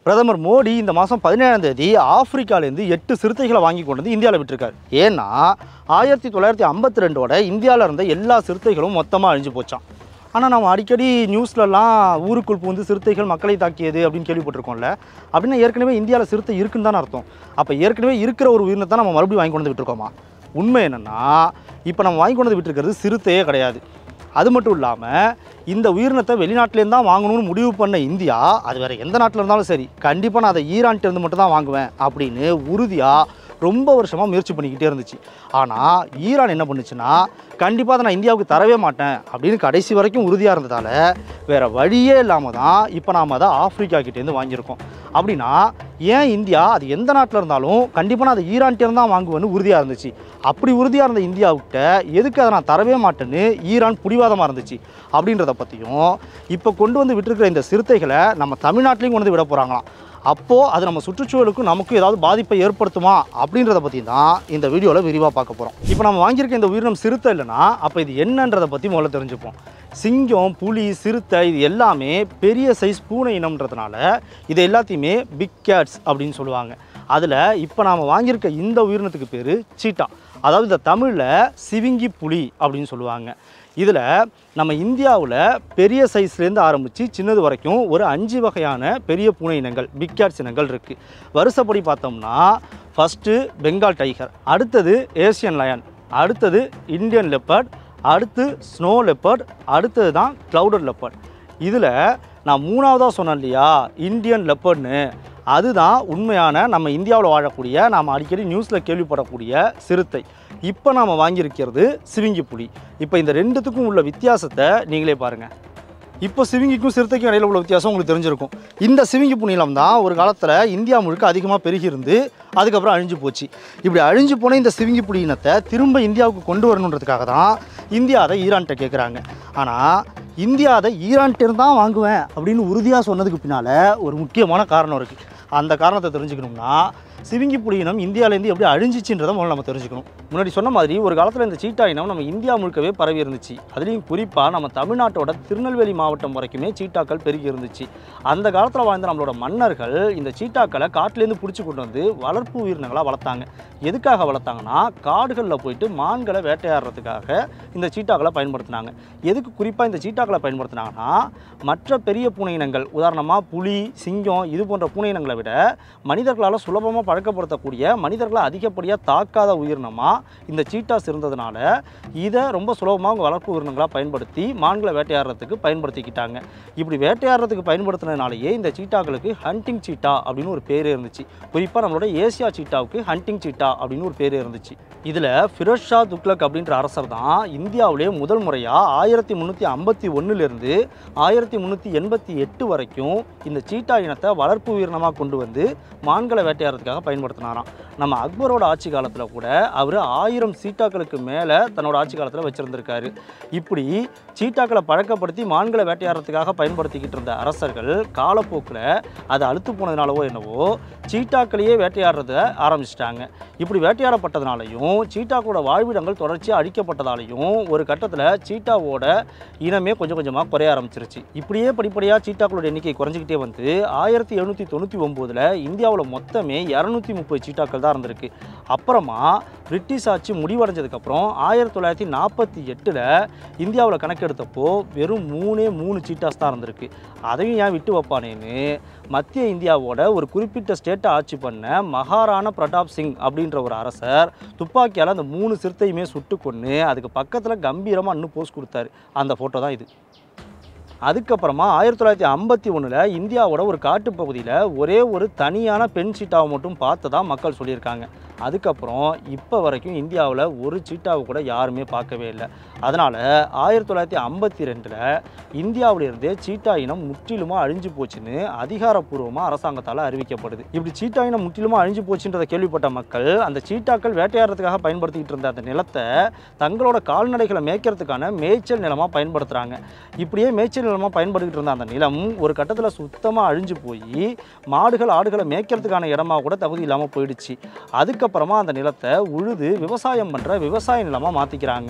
பிரதமர் மோடி இந்த மாதம் பதினேழாம் தேதி ஆப்பிரிக்காலேருந்து எட்டு சிறுத்தைகளை வாங்கி கொண்டு வந்து இந்தியாவில் விட்டுருக்காரு ஏன்னா ஆயிரத்தி தொள்ளாயிரத்தி ஐம்பத்தி ரெண்டோட இந்தியாவில் இருந்த எல்லா சிறுத்தைகளும் மொத்தமாக அழிஞ்சு போச்சான் ஆனால் நம்ம அடிக்கடி நியூஸ்லலாம் ஊருக்குள் புகுந்து சிறுத்தைகள் மக்களை தாக்கியது அப்படின்னு கேள்விப்பட்டிருக்கோம்ல அப்படின்னா ஏற்கனவே இந்தியாவில் சிறுத்தை இருக்குன்னு தானே அர்த்தம் அப்போ ஏற்கனவே இருக்கிற ஒரு உயிரினத்தை நம்ம மறுபடியும் வாங்கி கொண்டு வந்து விட்டுருக்கோமா உண்மை என்னென்னா இப்போ நம்ம வாங்கி கொண்டு வந்து விட்டுருக்கிறது சிறுத்தையே கிடையாது அது மட்டும் இல்லாமல் இந்த உயிரினத்தை வெளிநாட்டிலேருந்து தான் வாங்கணும்னு முடிவு பண்ண இந்தியா அது வேறு எந்த நாட்டில் இருந்தாலும் சரி கண்டிப்பாக நான் அதை ஈரான்கிட்டேருந்து மட்டும் தான் வாங்குவேன் அப்படின்னு உறுதியாக ரொம்ப வருஷமாக முயற்சி பண்ணிக்கிட்டே இருந்துச்சு ஆனால் ஈரான் என்ன பண்ணுச்சுன்னா கண்டிப்பாக அதை நான் இந்தியாவுக்கு தரவே மாட்டேன் அப்படின்னு கடைசி வரைக்கும் உறுதியாக இருந்ததால் வேறு வழியே இல்லாமல் தான் இப்போ நாம் அதை ஆப்பிரிக்கா கிட்டேருந்து வாங்கியிருக்கோம் அப்படின்னா ஏன் இந்தியா அது எந்த நாட்டில் இருந்தாலும் கண்டிப்பாக நான் அதை ஈரான்கிட்டேருந்து தான் வாங்குவேன்னு உறுதியாக இருந்துச்சு அப்படி உறுதியாக இருந்த இந்தியாவுக்கிட்ட எதுக்கு அதை நான் தரவே மாட்டேன்னு ஈரான் பிடிவாதமாக இருந்துச்சு அப்படின்றத பற்றியும் இப்போ கொண்டு வந்து விட்டுருக்கிற இந்த சிறுத்தைகளை நம்ம தமிழ்நாட்டிலையும் கொண்டு வந்து விட போகிறாங்களாம் அப்போது அது நம்ம சுற்றுச்சூழலுக்கும் நமக்கும் ஏதாவது பாதிப்பை ஏற்படுத்துமா அப்படின்றத பற்றி தான் இந்த வீடியோவில் விரிவாக பார்க்க போகிறோம் இப்போ நம்ம வாங்கியிருக்க இந்த உயிரினம் சிறுத்தை இல்லைன்னா அப்போ இது என்னன்றதை பற்றி முதல்ல தெரிஞ்சுப்போம் சிங்கம் புலி சிறுத்தை இது எல்லாமே பெரிய சைஸ் பூனை இனம்ன்றதுனால இது எல்லாத்தையுமே பிக் கேட்ஸ் அப்படின்னு சொல்லுவாங்க அதில் இப்போ நாம் வாங்கியிருக்க இந்த உயிரினத்துக்கு பேர் சீட்டா அதாவது இந்த தமிழில் சிவிங்கி புலி அப்படின்னு சொல்லுவாங்க இதில் நம்ம இந்தியாவில் பெரிய சைஸ்லேருந்து ஆரம்பித்து சின்னது வரைக்கும் ஒரு அஞ்சு வகையான பெரிய பூனை இனங்கள் பிக் கேட்ஸ் இனங்கள் இருக்குது வருஷப்படி பார்த்தோம்னா ஃபஸ்ட்டு பெங்கால் டைகர் அடுத்தது ஏசியன் லயன் அடுத்தது இந்தியன் லெப்பர்ட் அடுத்து ஸ்னோ லெப்பர்ட் அடுத்தது தான் க்ளவுடட் லெப்பர்ட் இதில் நான் மூணாவதாக சொன்னேன் இல்லையா இந்தியன் லெப்பர்ட்னு அதுதான் உண்மையான நம்ம இந்தியாவில் வாழக்கூடிய நாம் அடிக்கடி நியூஸில் கேள்விப்படக்கூடிய சிறுத்தை இப்போ நாம் வாங்கியிருக்கிறது சிவிங்கி புலி இப்போ இந்த ரெண்டுத்துக்கும் உள்ள வித்தியாசத்தை நீங்களே பாருங்கள் இப்போ சிவிங்கிக்கும் சிறுத்தைக்கும் இடையில உள்ள வித்தியாசம் உங்களுக்கு தெரிஞ்சிருக்கும் இந்த சிவிங்கி புனிலம் தான் ஒரு காலத்தில் இந்தியா முழுக்க அதிகமாக பெருகி இருந்து அதுக்கப்புறம் அழிஞ்சு போச்சு இப்படி அழிஞ்சு போன இந்த சிவிங்கி புலி இனத்தை திரும்ப இந்தியாவுக்கு கொண்டு வரணுன்றதுக்காக தான் இந்தியா அதை ஈரான்கிட்ட கேட்குறாங்க ஆனால் இந்தியா அதை ஈரான்கிட்ட தான் வாங்குவேன் அப்படின்னு உறுதியாக சொன்னதுக்கு பின்னால் ஒரு முக்கியமான காரணம் இருக்குது அந்த காரணத்தை தெரிஞ்சுக்கணும்னா சிவிங்கி புலி இனம் இந்தியாவிலேருந்து எப்படி அழிஞ்சிச்சுன்றதை முதல்ல நம்ம தெரிஞ்சுக்கணும் முன்னாடி சொன்ன மாதிரி ஒரு காலத்தில் இந்த சீட்டா இனம் நம்ம இந்தியா முழுக்கவே பரவி இருந்துச்சு அதுலேயும் குறிப்பாக நம்ம தமிழ்நாட்டோட திருநெல்வேலி மாவட்டம் வரைக்குமே சீட்டாக்கள் பெருகி இருந்துச்சு அந்த காலத்தில் வாழ்ந்த நம்மளோட மன்னர்கள் இந்த சீட்டாக்களை காட்டிலேருந்து பிடிச்சி கொண்டு வந்து வளர்ப்பு உயிரினங்களாக வளர்த்தாங்க எதுக்காக வளர்த்தாங்கன்னா காடுகளில் போயிட்டு மான்களை வேட்டையாடுறதுக்காக இந்த சீட்டாக்களை பயன்படுத்தினாங்க எதுக்கு குறிப்பாக இந்த சீட்டாக்களை பயன்படுத்தினாங்கன்னா மற்ற பெரிய பூனை இனங்கள் உதாரணமாக புலி சிங்கம் இது போன்ற பூனை இனங்களை விட மனிதர்களால் சுலபமாக பழக்கப்படுத்தக்கூடிய மனிதர்களை அதிகப்படியாக தாக்காத உயிரினமாக இந்த சீட்டாஸ் இருந்ததுனால இதை ரொம்ப சுலபமாக அவங்க வளர்ப்பு உயிரினங்களாக பயன்படுத்தி மான்களை வேட்டையாடுறதுக்கு பயன்படுத்திக்கிட்டாங்க இப்படி வேட்டையாடுறதுக்கு பயன்படுத்தினதுனாலேயே இந்த சீட்டாக்களுக்கு ஹண்டிங் சீட்டா அப்படின்னு ஒரு பேர் இருந்துச்சு குறிப்பாக நம்மளோட ஏசியா சீட்டாவுக்கு ஹண்டிங் சீட்டா அப்படின்னு ஒரு பேர் இருந்துச்சு இதில் ஃபிரோஸ் ஷா துக்ளக் அப்படின்ற அரசர் தான் இந்தியாவிலே முதல் முறையாக ஆயிரத்தி முந்நூற்றி ஐம்பத்தி ஒன்றுலேருந்து ஆயிரத்தி முந்நூற்றி எண்பத்தி எட்டு வரைக்கும் இந்த சீட்டா இனத்தை வளர்ப்பு உயிரினமாக கொண்டு வந்து மான்களை வேட்டையாடுறதுக்காக பயன்படுத்தினாராம் நம்ம அக்பரோட ஆட்சி காலத்தில் கூட அவர் ஆயிரம் சீட்டாக்களுக்கு மேலே தன்னோட ஆட்சி காலத்தில் வச்சுருந்துருக்காரு இப்படி சீட்டாக்களை பழக்கப்படுத்தி மான்களை வேட்டையாடுறதுக்காக பயன்படுத்திக்கிட்டு இருந்த அரசர்கள் காலப்போக்கில் அது அழுத்து போனதுனாலவோ என்னவோ சீட்டாக்களையே வேட்டையாடுறத ஆரம்பிச்சிட்டாங்க இப்படி வேட்டையாடப்பட்டதுனாலையும் சீட்டாக்களோட வாழ்விடங்கள் தொடர்ச்சியாக அழிக்கப்பட்டதாலையும் ஒரு கட்டத்தில் சீட்டாவோட இனமே கொஞ்சம் கொஞ்சமாக குறைய ஆரம்பிச்சிருச்சு இப்படியே படிப்படியாக சீட்டாக்களோட எண்ணிக்கை குறைஞ்சிக்கிட்டே வந்து ஆயிரத்தி எழுநூற்றி தொண்ணூற்றி ஒம்போதில் இந்தியாவில் மொத்தமே இரநூத்தி முப்பது சீட்டாக்கள் தான் இருந்திருக்கு அப்புறமா பிரிட்டிஷ் ஆட்சி முடிவடைஞ்சதுக்கப்புறம் ஆயிரத்தி தொள்ளாயிரத்தி நாற்பத்தி எட்டில் இந்தியாவில் கணக்கெடுத்தப்போ வெறும் மூணே மூணு சீட்டாஸ் தான் இருந்திருக்கு அதையும் ஏன் விட்டு வைப்பானேன்னு மத்திய இந்தியாவோட ஒரு குறிப்பிட்ட ஸ்டேட்டை ஆட்சி பண்ண மகாராணா பிரதாப் சிங் அப்படின்ற ஒரு அரசர் துப்பாக்கியால் அந்த மூணு சிறுத்தையுமே சுட்டு கொன்று அதுக்கு பக்கத்தில் கம்பீரமாக இன்னும் போஸ்ட் கொடுத்தாரு அந்த ஃபோட்டோ தான் இது அதுக்கப்புறமா ஆயிரத்தி தொள்ளாயிரத்தி ஐம்பத்தி ஒன்றில் இந்தியாவோட ஒரு காட்டுப்பகுதியில் ஒரே ஒரு தனியான பெண் சீட்டாவை மட்டும் பார்த்ததா மக்கள் சொல்லியிருக்காங்க அதுக்கப்புறம் இப்போ வரைக்கும் இந்தியாவில் ஒரு சீட்டாவை கூட யாருமே பார்க்கவே இல்லை அதனால் ஆயிரத்தி தொள்ளாயிரத்தி ஐம்பத்தி ரெண்டில் இந்தியாவிலிருந்தே சீட்டா இனம் முற்றிலுமாக அழிஞ்சு போச்சுன்னு அதிகாரப்பூர்வமாக அரசாங்கத்தால் அறிவிக்கப்படுது இப்படி சீட்டா இனம் முற்றிலுமாக அழிஞ்சு போச்சுன்றதை கேள்விப்பட்ட மக்கள் அந்த சீட்டாக்கள் வேட்டையாடுறதுக்காக பயன்படுத்திக்கிட்டு இருந்த அந்த நிலத்தை தங்களோட கால்நடைகளை மேய்க்கிறதுக்கான மேய்ச்சல் நிலமாக பயன்படுத்துகிறாங்க இப்படியே மேய்ச்சல் நிலமாக பயன்படுத்திட்டு இருந்த அந்த நிலம் ஒரு கட்டத்தில் சுத்தமாக அழிஞ்சு போய் மாடுகள் ஆடுகளை மேய்க்கிறதுக்கான இடமா கூட தகுதி இல்லாமல் போயிடுச்சு அதுக்கப்புறமா அந்த நிலத்தை உழுது விவசாயம் பண்ணுற விவசாய நிலமாக மாற்றிக்கிறாங்க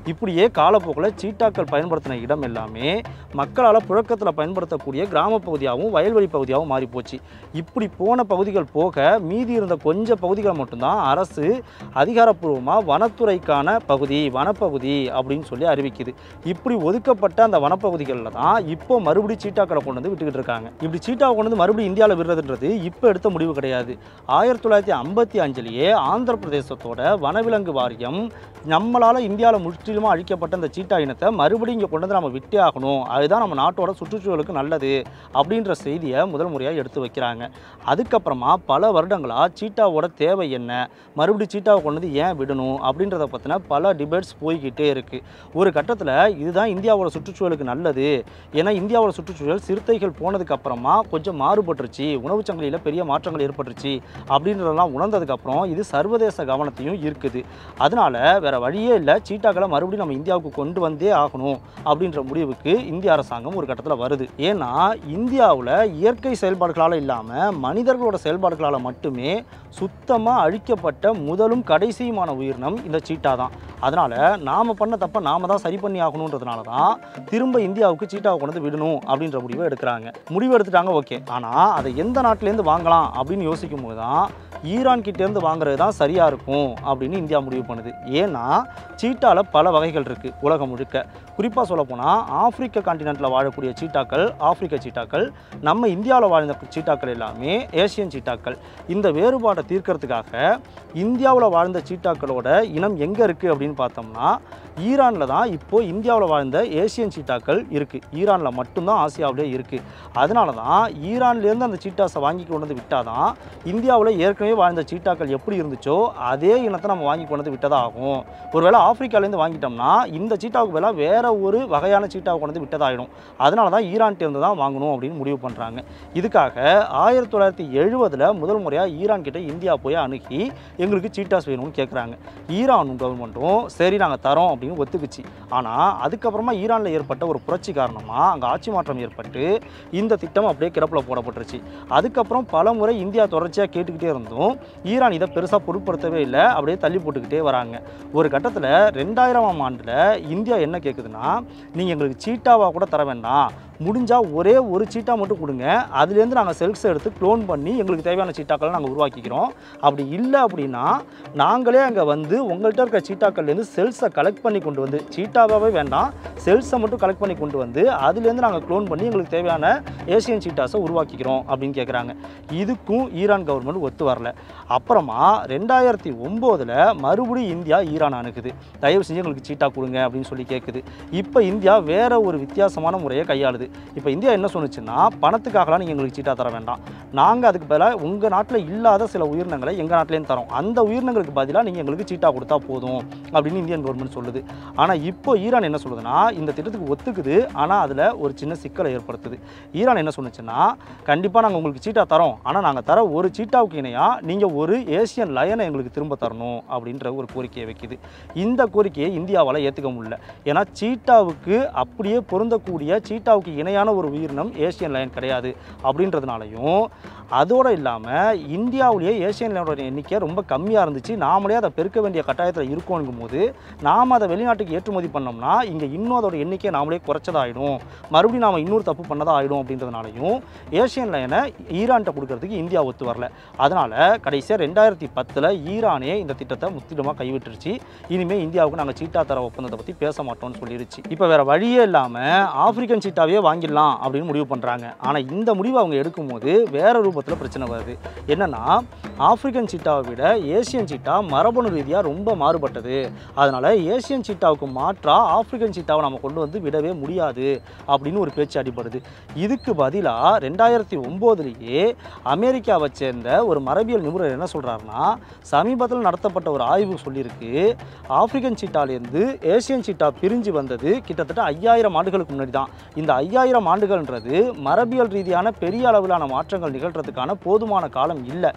இப்படியே காலப்போக்கில் சீட்டாக்கள் பயன்படுத்தின இடம் எல்லாமே மக்களால் புழக்கத்தில் பயன்படுத்தக்கூடிய கிராம பகுதியாகவும் வயல்வெளி பகுதியாகவும் மாறி போச்சு இப்படி போன பகுதிகள் போக மீதி இருந்த கொஞ்சம் பகுதிகளை மட்டும்தான் அரசு அதிகாரப்பூர்வமாக வனத்துறைக்கான பகுதி வனப்பகுதி அப்படின்னு சொல்லி அறிவிக்குது இப்படி ஒதுக்கப்பட்ட அந்த வனப்பகுதிகளில் தான் இப்போ மறுபடியும் சீட்டாக்களை கொண்டு வந்து விட்டுக்கிட்டு இருக்காங்க இப்படி சீட்டாவை கொண்டு வந்து மறுபடியும் இந்தியாவில் விடுறதுன்றது இப்போ எடுத்த முடிவு கிடையாது ஆயிரத்தி தொள்ளாயிரத்தி ஐம்பத்தி அஞ்சுலேயே ஆந்திர பிரதேசத்தோட வனவிலங்கு வாரியம் நம்மளால் இந்தியாவில் முற்றிலுமாக அழிக்கப்பட்ட அந்த சீட்டா இனத்தை மறுபடியும் இங்கே கொண்டு வந்து நம்ம விட்டே ஆகணும் அதுதான் நம்ம நாட்டோட சுற்றுச்சூழலுக்கு நல்லது அப்படின்ற செய்தியை முதல் முறையாக எடுத்து வைக்கிறாங்க அதுக்கப்புறமா பல வருடங்களாக சீட்டாவோட தேவை என்ன மறுபடியும் சீட்டாவை கொண்டு வந்து ஏன் விடணும் அப்படின்றத பற்றின பல டிபேட்ஸ் போய்கிட்டே இருக்குது ஒரு கட்டத்தில் இதுதான் இந்தியாவோட சுற்றுச்சூழலுக்கு நல்லது ஏன்னா இந்தியாவோட சுற்றுச்சூழல் சிறுத்தைகள் போனதுக்கு அப்புறமா கொஞ்சம் மாறுபட்டுருச்சு உணவுச் சங்கிலியில் பெரிய மாற்றங்கள் ஏற்பட்டுருச்சு அப்படின்றதெல்லாம் உணர்ந்ததுக்கப்புறம் இது சர்வதேச கவனத்தையும் இருக்குது அதனால வேற வழியே இல்லை சீட்டாக்களை மறுபடியும் நம்ம இந்தியாவுக்கு கொண்டு வந்தே ஆகணும் அப்படின்ற முடிவுக்கு இந்திய அரசாங்கம் ஒரு கட்டத்தில் வருது ஏன்னா இந்தியாவில் இயற்கை செயல்பாடுகளால் இல்லாமல் மனிதர்களோட செயல்பாடுகளால் மட்டுமே சுத்தமாக அழிக்கப்பட்ட முதலும் கடைசியுமான உயிரினம் இந்த சீட்டா தான் அதனால் நாம் பண்ண தப்பை நாம தான் சரி பண்ணி ஆகணுன்றதுனால தான் திரும்ப இந்தியாவுக்கு சீட்டாவை கொண்டு வந்து விடணும் அப்படின்ற முடிவை எடுக்கிறாங்க முடிவு எடுத்துட்டாங்க ஓகே ஆனால் அதை எந்த நாட்டிலேருந்து வாங்கலாம் அப்படின்னு யோசிக்கும் போது தான் ஈரான் கிட்டேருந்து வாங்குறது தான் சரியாக இருக்கும் அப்படின்னு இந்தியா முடிவு பண்ணுது ஏன்னா சீட்டாவில் பல வகைகள் இருக்குது உலகம் முழுக்க குறிப்பாக சொல்லப்போனால் ஆப்பிரிக்க காண்டினென்ட்டில் வாழக்கூடிய சீட்டாக்கள் ஆப்பிரிக்க சீட்டாக்கள் நம்ம இந்தியாவில் வாழ்ந்த சீட்டாக்கள் எல்லாமே ஏசியன் சீட்டாக்கள் இந்த வேறுபாட்டை தீர்க்கறதுக்காக இந்தியாவில் வாழ்ந்த சீட்டாக்களோட இனம் எங்கே இருக்குது அப்படின்னு பார்த்தோம்னா ஈரானில் தான் இப்போது இந்தியாவில் வாழ்ந்த ஏசியன் சீட்டாக்கள் இருக்குது ஈரானில் மட்டும்தான் ஆசியாவிலே இருக்குது அதனால தான் ஈரான்லேருந்து அந்த சீட்டாஸை வாங்கி கொண்டு வந்து விட்டால் தான் இந்தியாவில் ஏற்கனவே வாழ்ந்த சீட்டாக்கள் எப்படி இருந்துச்சோ அதே இனத்தை நம்ம வாங்கி கொண்டு வந்து விட்டதா ஆகும் ஒருவேளை ஆப்பிரிக்காலேருந்து வாங்கிட்டோம்னா இந்த சீட்டாவுக்கு பதிலாக வேற ஒரு வகையான சீட்டாவை கொண்டு வந்து விட்டதாயிடும் அதனால தான் ஈரான்கிட்டேருந்து தான் வாங்கணும் அப்படின்னு முடிவு பண்ணுறாங்க இதுக்காக ஆயிரத்தி தொள்ளாயிரத்தி எழுபதில் முதல் முறையாக ஈரான் கிட்ட இந்தியா போய் அணுகி எங்களுக்கு சீட்டாஸ் வேணும்னு கேட்குறாங்க ஈரான் கவர்மெண்ட்டும் சரி நாங்கள் தரோம் அப்படின்னு ஒத்துக்குச்சு ஆனால் அதுக்கப்புறமா ஈரானில் ஏற்பட்ட ஒரு புரட்சி காரணமாக அங்கே ஆட்சி மாற்றம் ஏற்பட்டு இந்த திட்டம் அப்படியே கிடப்பில் போடப்பட்டுருச்சு அதுக்கப்புறம் பல முறை இந்தியா தொடர்ச்சியாக கேட்டுக்கிட்டே இருந்தும் ஈரான் இதை பெருசாக பொருட்படுத்தவே இல்லை அப்படியே தள்ளி போட்டுக்கிட்டே வராங்க ஒரு கட்டத்தில் ரெண்டாயிரமாம் ஆண்டில் இந்தியா என்ன கேட்குதுன்னா நீங்கள் எங்களுக்கு சீட்டாவாக கூட தர வேண்டாம் முடிஞ்சால் ஒரே ஒரு சீட்டா மட்டும் கொடுங்க அதுலேருந்து நாங்கள் செல்ஸை எடுத்து க்ளோன் பண்ணி எங்களுக்கு தேவையான சீட்டாக்களை நாங்கள் உருவாக்கிக்கிறோம் அப்படி இல்லை அப்படின்னா நாங்களே அங்கே வந்து உங்கள்கிட்ட இருக்க சீட்டாக்கள்லேருந்து செல்ஸை கலெக்ட் பண்ணி கொண்டு வந்து சீட்டாவாகவே வேண்டாம் செல்ஸை மட்டும் கலெக்ட் பண்ணி கொண்டு வந்து அதுலேருந்து நாங்கள் க்ளோன் பண்ணி எங்களுக்கு தேவையான ஏசியன் சீட்டாஸை உருவாக்கிக்கிறோம் அப்படின்னு கேட்குறாங்க இதுக்கும் ஈரான் கவர்மெண்ட் ஒத்து வரல அப்புறமா ரெண்டாயிரத்தி ஒம்போதில் மறுபடியும் இந்தியா ஈரான் அணுகுது தயவு செஞ்சு எங்களுக்கு சீட்டா கொடுங்க அப்படின்னு சொல்லி கேட்குது இப்போ இந்தியா வேற ஒரு வித்தியாசமான முறையை கையாளுது இப்போ இந்தியா என்ன சொன்னுச்சுன்னா பணத்துக்காகலாம் நீங்கள் எங்களுக்கு சீட்டா தர வேண்டாம் நாங்கள் அதுக்கு பதிலாக உங்கள் நாட்டில் இல்லாத சில உயிரினங்களை எங்கள் நாட்டிலேருந்து தரோம் அந்த உயிரினங்களுக்கு பதிலாக நீங்கள் எங்களுக்கு சீட்டா கொடுத்தா போதும் அப்படின்னு இந்தியன் கவர்மெண்ட் சொல்லுது ஆனால் இப்போ ஈரான் என்ன சொல்லுதுன்னா இந்த திட்டத்துக்கு ஒத்துக்குது ஆனால் அதில் ஒரு சின்ன சிக்கலை ஏற்படுத்துது ஈரான் என்ன சொன்னுச்சுன்னா கண்டிப்பாக நாங்கள் உங்களுக்கு சீட்டா தரோம் ஆனால் நாங்கள் தர ஒரு சீட்டாவுக்கு இணையாக நீங்கள் ஒரு ஏசியன் லயனை எங்களுக்கு திரும்ப தரணும் அப்படின்ற ஒரு கோரிக்கையை வைக்குது இந்த கோரிக்கையை இந்தியாவால் ஏற்றுக்க முடியல ஏன்னா சீட்டாவுக்கு அப்படியே பொருந்தக்கூடிய சீட்டாவுக்கு இணையான ஒரு உயிரினம் ஏசியன் லயன் கிடையாது அப்படின்றதுனாலையும் அதோடு இல்லாமல் இந்தியாவிலேயே ஏசியன் லயனோட எண்ணிக்கை ரொம்ப கம்மியாக இருந்துச்சு நாமளே அதை பெருக்க வேண்டிய கட்டாயத்தில் இருக்கோங்கும் போது நாம் அதை வெளிநாட்டுக்கு ஏற்றுமதி பண்ணோம்னா இங்கே இன்னும் அதோட எண்ணிக்கையை நாமளே குறைச்சதாயிடும் மறுபடியும் நாம் இன்னொரு தப்பு பண்ணதா ஆகிடும் அப்படின்றதுனாலையும் ஏசியன் லயனை ஈரான்கிட்ட கொடுக்கறதுக்கு இந்தியா ஒத்து வரல அதனால் கடைசியாக ரெண்டாயிரத்தி பத்தில் ஈரானே இந்த திட்டத்தை முற்றிலுமாக கைவிட்டுருச்சு இனிமேல் இந்தியாவுக்கு நாங்கள் சீட்டா தர ஒப்பந்தத்தை பற்றி பேச மாட்டோம்னு சொல்லிருச்சு இப்போ வேறு வழியே இல்லாமல் ஆப்பிரிக்கன் சீட்டாவே வாங்கிடலாம் அப்படின்னு முடிவு பண்ணுறாங்க ஆனால் இந்த முடிவு அவங்க எடுக்கும்போது வேற ரூபத்தில் பிரச்சனை வருது என்னன்னா ஆப்பிரிக்கன் சீட்டாவை விட ஏசியன் சீட்டா மரபணு ரீதியாக ரொம்ப மாறுபட்டது அதனால் ஏசியன் சீட்டாவுக்கு மாற்றா ஆப்பிரிக்கன் சீட்டாவை நம்ம கொண்டு வந்து விடவே முடியாது அப்படின்னு ஒரு பேச்சு அடிபடுது இதுக்கு பதிலாக ரெண்டாயிரத்தி ஒம்போதுலேயே அமெரிக்காவை சேர்ந்த ஒரு மரபியல் நிபுணர் என்ன சொல்கிறாருன்னா சமீபத்தில் நடத்தப்பட்ட ஒரு ஆய்வு சொல்லியிருக்கு ஆப்பிரிக்கன் சீட்டாலேருந்து ஏசியன் சீட்டா பிரிஞ்சு வந்தது கிட்டத்தட்ட ஐயாயிரம் ஆண்டுகளுக்கு முன்னாடி தான் இந்த ஐயாயிரம் ஆண்டுகள்ன்றது மரபியல் ரீதியான பெரிய அளவிலான மாற்றங்கள் நிகழ்கிறதுக்கான போதுமான காலம் இல்லை அதனால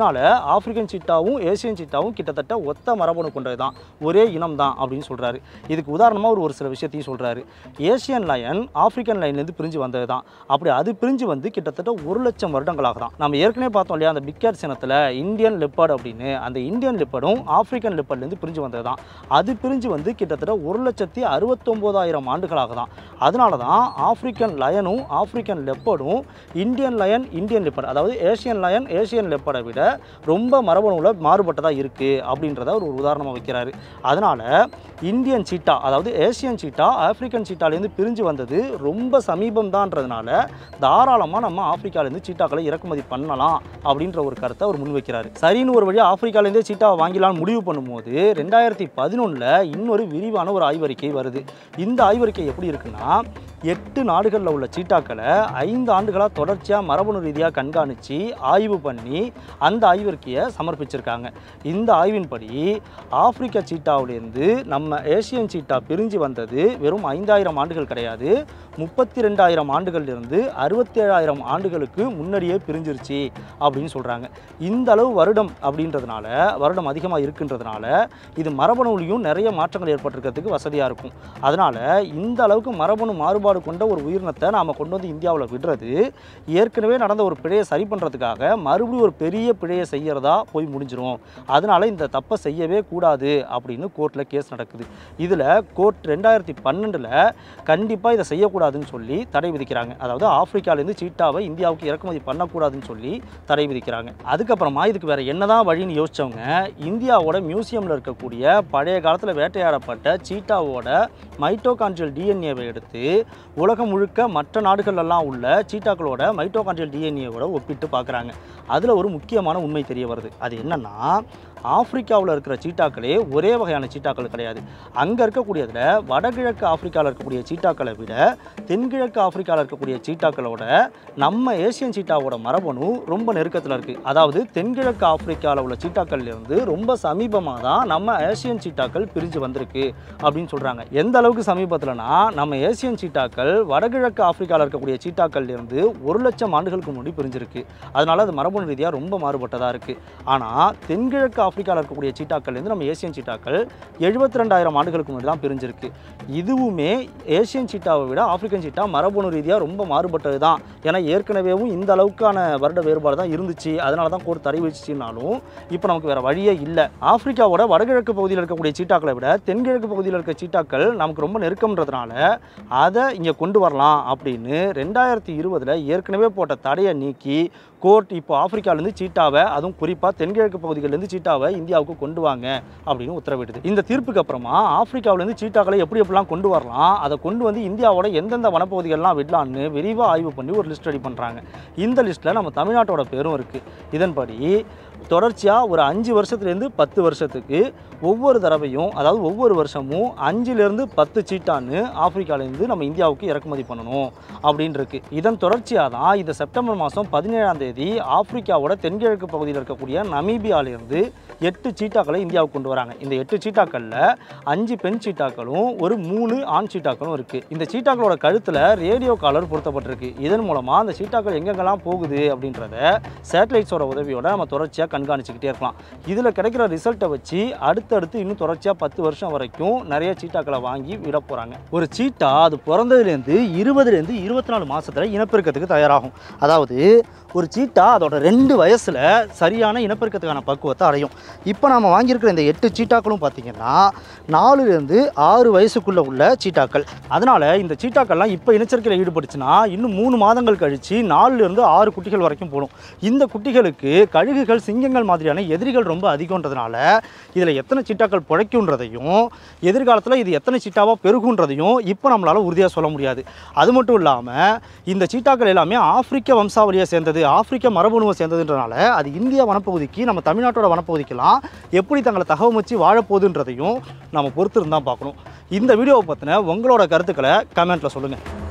அதனால ஆப்பிரிக்கன் சீட்டாவும் ஏசியன் சீட்டாவும் கிட்டத்தட்ட ஒத்த மரபணு கொண்டது தான் ஒரே இனம் தான் அப்படின்னு சொல்கிறாரு இதுக்கு உதாரணமாக ஒரு ஒரு சில விஷயத்தையும் சொல்கிறாரு ஏசியன் லயன் ஆப்பிரிக்கன் லைன்லேருந்து பிரிஞ்சு வந்தது தான் அப்படி அது பிரிஞ்சு வந்து கிட்டத்தட்ட ஒரு லட்சம் வருடங்களாக தான் நம்ம ஏற்கனவே பார்த்தோம் இல்லையா அந்த பிக்கேட் சினத்தில் இந்தியன் லெப்பர்ட் அப்படின்னு அந்த இந்தியன் லெப்பர்டும் ஆப்பிரிக்கன் லெப்பர்ட்லேருந்து பிரிஞ்சு வந்தது தான் அது பிரிஞ்சு வந்து கிட்டத்தட்ட ஒரு லட்சத்தி அறுபத்தொம்போதாயிரம் ஆண்டுகளாக தான் அதனால தான் ஆப்பிரிக்கன் லயனும் ஆப்பிரிக்கன் லெப்பர்டும் இந்தியன் லயன் இந்தியன் லெப்பர்ட் அதாவது ஏசியன் லயன் ஏசியன் லெப்பர்டை விட ரொம்ப மரபணுவில் மாறுபட்டதாக இருக்குது அப்படின்றத ஒரு உதாரணமாக வைக்கிறாரு அதனால் இந்தியன் சீட்டா அதாவது ஏசியன் சீட்டா ஆப்பிரிக்கன் சீட்டாலேருந்து பிரிஞ்சு வந்தது ரொம்ப சமீபம் தான்றதுனால தாராளமாக நம்ம ஆப்பிரிக்காலேருந்து சீட்டாக்களை இறக்குமதி பண்ணலாம் அப்படின்ற ஒரு கருத்தை அவர் முன்வைக்கிறாரு சரின்னு ஒரு வழியாக ஆப்பிரிக்காலேருந்தே சீட்டாவை வாங்கிலான்னு முடிவு பண்ணும்போது ரெண்டாயிரத்தி பதினொன்றில் இன்னொரு விரிவான ஒரு ஆய்வறிக்கை வருது இந்த ஆய்வறிக்கை எப்படி இருக்குன்னா எட்டு நாடுகளில் உள்ள சீட்டாக்களை ஐந்து ஆண்டுகளாக தொடர்ச்சியாக மரபணு ரீதியாக கண்காணித்து ஆய்வு பண்ணி அந்த ஆய்வறிக்கையை சமர்ப்பிச்சிருக்காங்க இந்த ஆய்வின்படி ஆப்பிரிக்க சீட்டாவிலேருந்து நம்ம ஏசியன் சீட்டா பிரிஞ்சு வந்தது வெறும் ஐந்தாயிரம் ஆண்டுகள் கிடையாது முப்பத்தி ரெண்டாயிரம் ஆண்டுகள்லேருந்து அறுபத்தேழாயிரம் ஆண்டுகளுக்கு முன்னாடியே பிரிஞ்சிருச்சு அப்படின்னு சொல்கிறாங்க இந்த அளவு வருடம் அப்படின்றதுனால வருடம் அதிகமாக இருக்குன்றதுனால இது மரபணுலையும் நிறைய மாற்றங்கள் ஏற்பட்டிருக்கிறதுக்கு வசதியாக இருக்கும் அதனால் இந்த அளவுக்கு மரபணு மாறுபாடு கொண்ட ஒரு உயிரினத்தை நாம் கொண்டு வந்து இந்தியாவில் விடுறது ஏற்கனவே நடந்த ஒரு பிழையை சரி பண்ணுறதுக்காக மறுபடியும் ஒரு பெரிய பிழையை செய்யறதா போய் முடிஞ்சிரும் அதனால் இந்த தப்பை செய்யவே கூடாது அப்படின்னு கோர்ட்டில் கேஸ் நடக்குது இதில் கோர்ட் ரெண்டாயிரத்தி பன்னெண்டில் கண்டிப்பாக இதை செய்யக்கூடாதுன்னு சொல்லி தடை விதிக்கிறாங்க அதாவது ஆப்பிரிக்காலேருந்து சீட்டாவை இந்தியாவுக்கு இறக்குமதி பண்ணக்கூடாதுன்னு சொல்லி தடை விதிக்கிறாங்க அதுக்கப்புறமா இதுக்கு வேறு என்னதான் வழின்னு யோசிச்சவங்க இந்தியாவோட மியூசியமில் இருக்கக்கூடிய பழைய காலத்தில் வேட்டையாடப்பட்ட சீட்டாவோட மைட்டோகான்ட்ரியல் டிஎன்ஏவை எடுத்து உலகம் முழுக்க மற்ற நாடுகள்லாம் உள்ள சீட்டாக்களோட மைட்டோகான்ட்ரியல் டிஎன்ஏவோட ஒப்பிட்டு பார்க்குறாங்க அதில் ஒரு முக்கியமான உண்மை தெரிய வருது அது என்னன்னா ஆப்பிரிக்காவில் இருக்கிற சீட்டாக்களே ஒரே வகையான சீட்டாக்கள் கிடையாது அங்கே இருக்கக்கூடியதில் வடகிழக்கு ஆப்பிரிக்காவில் இருக்கக்கூடிய சீட்டாக்களை விட தென்கிழக்கு ஆப்பிரிக்காவில் இருக்கக்கூடிய சீட்டாக்களோட நம்ம ஏசியன் சீட்டாவோட மரபணு ரொம்ப நெருக்கத்தில் இருக்குது அதாவது தென்கிழக்கு ஆப்பிரிக்காவில் உள்ள சீட்டாக்கள்ல இருந்து ரொம்ப சமீபமாக தான் நம்ம ஏசியன் சீட்டாக்கள் பிரிஞ்சு வந்திருக்கு அப்படின்னு சொல்கிறாங்க எந்த அளவுக்கு சமீபத்தில்னா நம்ம ஏசியன் சீட்டாக்கள் வடகிழக்கு ஆப்பிரிக்காவில் இருக்கக்கூடிய சீட்டாக்கள்ல இருந்து ஒரு லட்சம் ஆண்டுகளுக்கு முன்னாடி பிரிஞ்சிருக்கு அதனால அது மரபணு ரீதியாக ரொம்ப மாறுபட்டதாக இருக்குது ஆனால் தென்கிழக்கு ஆப்பிரிக்காவில் இருக்கக்கூடிய சீட்டாக்கள்லேருந்து நம்ம ஏசியன் சீட்டாக்கள் எழுபத்தி ரெண்டாயிரம் ஆண்டுகளுக்கு முன்னாடி தான் பிரிஞ்சிருக்கு இதுவுமே ஏசியன் சீட்டாவை விட ஆப்பிரிக்கன் சீட்டா மரபணு ரீதியாக ரொம்ப மாறுபட்டது தான் ஏன்னா ஏற்கனவேவும் இந்த அளவுக்கான வருட வேறுபாடு தான் இருந்துச்சு அதனால தான் கோர்ட் தடை வச்சுச்சுனாலும் இப்போ நமக்கு வேறு வழியே இல்லை ஆப்பிரிக்காவோட வடகிழக்கு பகுதியில் இருக்கக்கூடிய சீட்டாக்களை விட தென்கிழக்கு பகுதியில் இருக்க சீட்டாக்கள் நமக்கு ரொம்ப நெருக்கம்ன்றதுனால அதை இங்கே கொண்டு வரலாம் அப்படின்னு ரெண்டாயிரத்தி இருபதில் ஏற்கனவே போட்ட தடையை நீக்கி கோர்ட் இப்போ ஆப்பிரிக்காலேருந்து சீட்டாவை அதுவும் குறிப்பாக தென்கிழக்கு பகுதிகளிலேருந்து சீட்டாவை இந்தியாவுக்கு கொண்டு வாங்க அப்படின்னு உத்தரவிடுது இந்த தீர்ப்புக்கு அப்புறமா ஆப்பிரிக்காவிலேருந்து சீட்டாக்களை எப்படி எப்படிலாம் கொண்டு வரலாம் அதை கொண்டு வந்து இந்தியாவோட எந்தெந்த வனப்பகுதிகள்லாம் விடலான்னு விரிவாக ஆய்வு பண்ணி ஒரு லிஸ்ட் ரெடி பண்ணுறாங்க இந்த லிஸ்ட்டில் நம்ம தமிழ்நாட்டோட பேரும் இருக்குது இதன்படி தொடர்ச்சியாக ஒரு அஞ்சு வருஷத்துலேருந்து பத்து வருஷத்துக்கு ஒவ்வொரு தடவையும் அதாவது ஒவ்வொரு வருஷமும் அஞ்சுலேருந்து பத்து சீட்டான்னு ஆப்பிரிக்காலேருந்து நம்ம இந்தியாவுக்கு இறக்குமதி பண்ணணும் அப்படின்னு இருக்கு இதன் தொடர்ச்சியாக தான் இந்த செப்டம்பர் மாதம் பதினேழாம் தேதி ஆப்பிரிக்காவோட தென்கிழக்கு பகுதியில் இருக்கக்கூடிய நமீபியாவிலிருந்து எட்டு சீட்டாக்களை இந்தியாவுக்கு கொண்டு வராங்க இந்த எட்டு சீட்டாக்களில் அஞ்சு பெண் சீட்டாக்களும் ஒரு மூணு ஆண் சீட்டாக்களும் இருக்குது இந்த சீட்டாக்களோட கழுத்தில் ரேடியோ காலர் பொருத்தப்பட்டிருக்கு இதன் மூலமாக அந்த சீட்டாக்கள் எங்கெங்கெல்லாம் போகுது அப்படின்றத சேட்டலைட்ஸோட உதவியோட நம்ம தொடர்ச்சியாக கண்காணிச்சுக்கிட்டே இருக்கலாம் இதில் கிடைக்கிற ரிசல்ட்டை வச்சு அடுத்தடுத்து இன்னும் தொடர்ச்சியாக பத்து வருஷம் வரைக்கும் நிறைய சீட்டாக்களை வாங்கி விட போகிறாங்க ஒரு சீட்டா அது பிறந்ததுலேருந்து இருபதுலேருந்து இருபத்தி நாலு மாதத்தில் இனப்பெருக்கத்துக்கு தயாராகும் அதாவது ஒரு சீட்டா அதோட ரெண்டு வயசில் சரியான இனப்பெருக்கத்துக்கான பக்குவத்தை அடையும் இப்போ நாம் வாங்கியிருக்கிற இந்த எட்டு சீட்டாக்களும் பார்த்தீங்கன்னா நாலுலேருந்து ஆறு வயசுக்குள்ளே உள்ள சீட்டாக்கள் அதனால் இந்த சீட்டாக்கள்லாம் இப்போ இனச்சேர்க்கையில் ஈடுபட்டுச்சுன்னா இன்னும் மூணு மாதங்கள் கழித்து நாலுலேருந்து ஆறு குட்டிகள் வரைக்கும் போடும் இந்த குட்டிகளுக்கு கழுகுகள் சிங்கங்கள் மாதிரியான எதிரிகள் ரொம்ப அதிகன்றதுனால இதில் எத்தனை சீட்டாக்கள் பிழைக்குன்றதையும் எதிர்காலத்தில் இது எத்தனை சீட்டாவாக பெருகுன்றதையும் இப்போ நம்மளால் உறுதியாக சொல்ல முடியாது அது மட்டும் இல்லாமல் இந்த சீட்டாக்கள் எல்லாமே ஆப்பிரிக்க வம்சாவளியை சேர்ந்தது ஆப்பிரிக்க மரபணுவை சேர்ந்ததுன்றனால அது இந்திய வனப்பகுதிக்கு நம்ம தமிழ்நாட்டோட வனப்பகுதிக்கெல்லாம் எப்படி தங்களை தகவமைச்சு வாழப்போகுதுன்றதையும் நம்ம பொறுத்து இருந்தால் பார்க்கணும் இந்த வீடியோவை பற்றின உங்களோட கருத்துக்களை கமெண்ட்டில் சொல்லுங்கள்